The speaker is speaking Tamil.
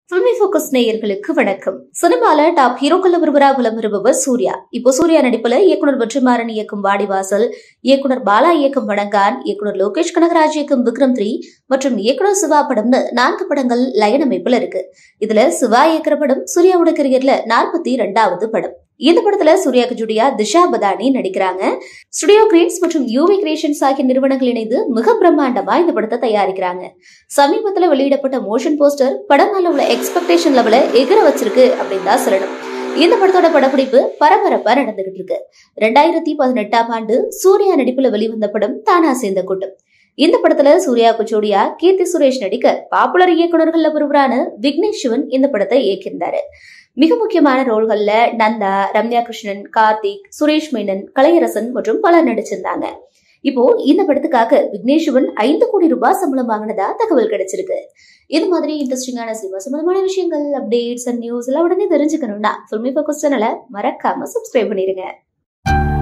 ஃபில்மி ஃபோக்கஸ் நேயர்களுக்கு வணக்கம் சினிமால டாப் ஹீரோக்கள் ஒருவரா வலம் வருபவர் சூர்யா இப்போ சூர்யா நடிப்புல இயக்குனர் வெற்றிமாறன் இயக்கும் வாடிவாசல் இயக்குனர் பாலா இயக்கும் வணங்கான் இயக்குனர் லோகேஷ் கனகராஜ் இயக்கும் விக்ரம் த்ரீ மற்றும் இயக்குனர் சிவா படம்னு நான்கு படங்கள் லைன் அமைப்புல இருக்கு இதுல சிவா இயக்குற படம் சூர்யாவோட கரியர்ல நாற்பத்தி ரெண்டாவது படம் இந்த படத்துல சூர்யாக்கு ஜுடியா திஷா பதானி நடிக்கிறாங்க ஸ்டுடியோ கிரீன்ஸ் மற்றும் யூவி கிரியேஷன்ஸ் ஆகிய நிறுவனங்கள் இணைந்து மிக பிரம்மாண்டமா இந்த படத்தை தயாரிக்கிறாங்க சமீபத்துல வெளியிடப்பட்ட மோஷன் போஸ்டர் படம் மேல உள்ள எக்ஸ்பெக்டேஷன் லெவல எகிர வச்சிருக்கு அப்படின்னு தான் சொல்லணும் இந்த படத்தோட படப்பிடிப்பு பரபரப்பா நடந்துகிட்டு இருக்கு ரெண்டாயிரத்தி பதினெட்டாம் ஆண்டு சூர்யா நடிப்புல வெளிவந்த படம் தானா சேர்ந்த கூட்டம் இந்த படத்துல சூர்யாவுக்கு ஜோடியா கீர்த்தி சுரேஷ் நடிக்க பாப்புலர் இயக்குநர்கள்ல ஒருவரான விக்னேஷ் சிவன் இந்த படத்தை இயக்கியிருந்தாரு மிக முக்கியமான ரோல்கள்ல நந்தா ரம்யா கிருஷ்ணன் கார்த்திக் சுரேஷ் மேனன் கலையரசன் மற்றும் பலர் நடிச்சிருந்தாங்க இப்போ இந்த படத்துக்காக விக்னேஷ் சிவன் ஐந்து கோடி ரூபாய் சம்பளம் வாங்கினதா தகவல் கிடைச்சிருக்கு இது மாதிரி இன்ட்ரெஸ்டிங்கான சினிமா சம்பந்தமான விஷயங்கள் அப்டேட்ஸ் அண்ட் நியூஸ் எல்லாம் உடனே தெரிஞ்சுக்கணும்னா ஃபில்மி ஃபோக்கஸ் சேனலை மறக்காம சப்ஸ்கிரைப் பண்ணிருங்க